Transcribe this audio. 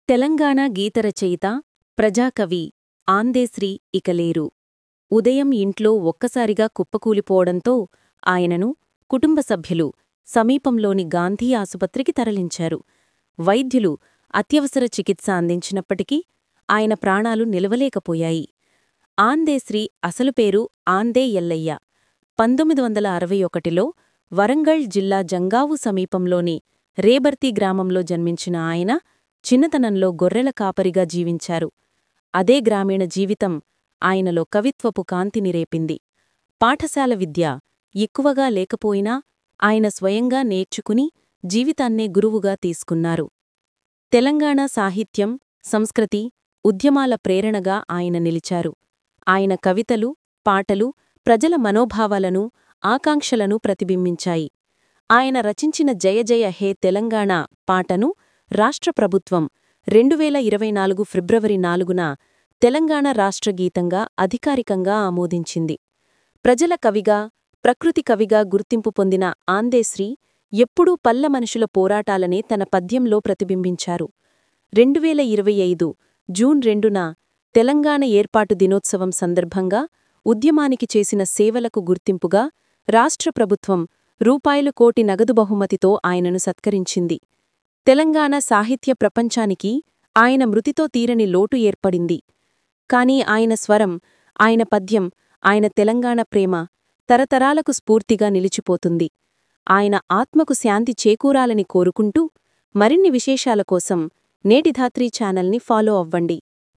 తెలంగాణ గీతరచయిత ప్రజాకవి ఆందేశ్రీ ఇక లేరు ఉదయం ఇంట్లో ఒక్కసారిగా కుప్పకూలిపోవడంతో ఆయనను కుటుంబ సభ్యులు సమీపంలోని గాంధీ ఆసుపత్రికి తరలించారు వైద్యులు అత్యవసర చికిత్స అందించినప్పటికీ ఆయన ప్రాణాలు నిలవలేకపోయాయి ఆందేశ్రీ అసలు పేరు ఆందే ఎల్లయ్య పంతొమ్మిది వందల అరవై ఒకటిలో వరంగల్ జిల్లా జంగావు సమీపంలోని రేబర్తి గ్రామంలో జన్మించిన ఆయన చిన్నతనంలో గొర్రెల కాపరిగా జీవించారు అదే గ్రామీణ జీవితం ఆయనలో కవిత్వపు కాంతిని రేపింది పాఠశాల విద్య ఎక్కువగా లేకపోయినా ఆయన స్వయంగా నేర్చుకుని జీవితాన్నే గురువుగా తీసుకున్నారు తెలంగాణ సాహిత్యం సంస్కృతి ఉద్యమాల ప్రేరణగా ఆయన నిలిచారు ఆయన కవితలు పాటలు ప్రజల మనోభావాలను ఆకాంక్షలను ప్రతిబింబించాయి ఆయన రచించిన జయ జయ హే తెలంగాణ పాటను రాష్ట్ర ప్రభుత్వం రెండువేల ఇరవై నాలుగు ఫిబ్రవరి నాలుగున తెలంగాణ రాష్ట్ర గీతంగా అధికారికంగా ఆమోదించింది ప్రజల కవిగా ప్రకృతి కవిగా గుర్తింపు పొందిన ఆందేశ్రీ ఎప్పుడూ పల్ల మనుషుల పోరాటాలనే తన పద్యంలో ప్రతిబింబించారు రెండువేల ఇరవై ఐదు జూన్ రెండున తెలంగాణ ఏర్పాటు దినోత్సవం సందర్భంగా ఉద్యమానికి చేసిన సేవలకు గుర్తింపుగా రాష్ట్ర ప్రభుత్వం రూపాయలు కోటి నగదు బహుమతితో ఆయనను సత్కరించింది తెలంగాణ సాహిత్య ప్రపంచానికి ఆయన మృతితో తీరని లోటు ఏర్పడింది కాని ఆయన స్వరం ఆయన పద్యం ఆయన తెలంగాణ ప్రేమ తరతరాలకు స్ఫూర్తిగా నిలిచిపోతుంది ఆయన ఆత్మకు శాంతి చేకూరాలని కోరుకుంటూ మరిన్ని విశేషాల కోసం నేటిధాత్రి ఛానల్ని ఫాలో అవ్వండి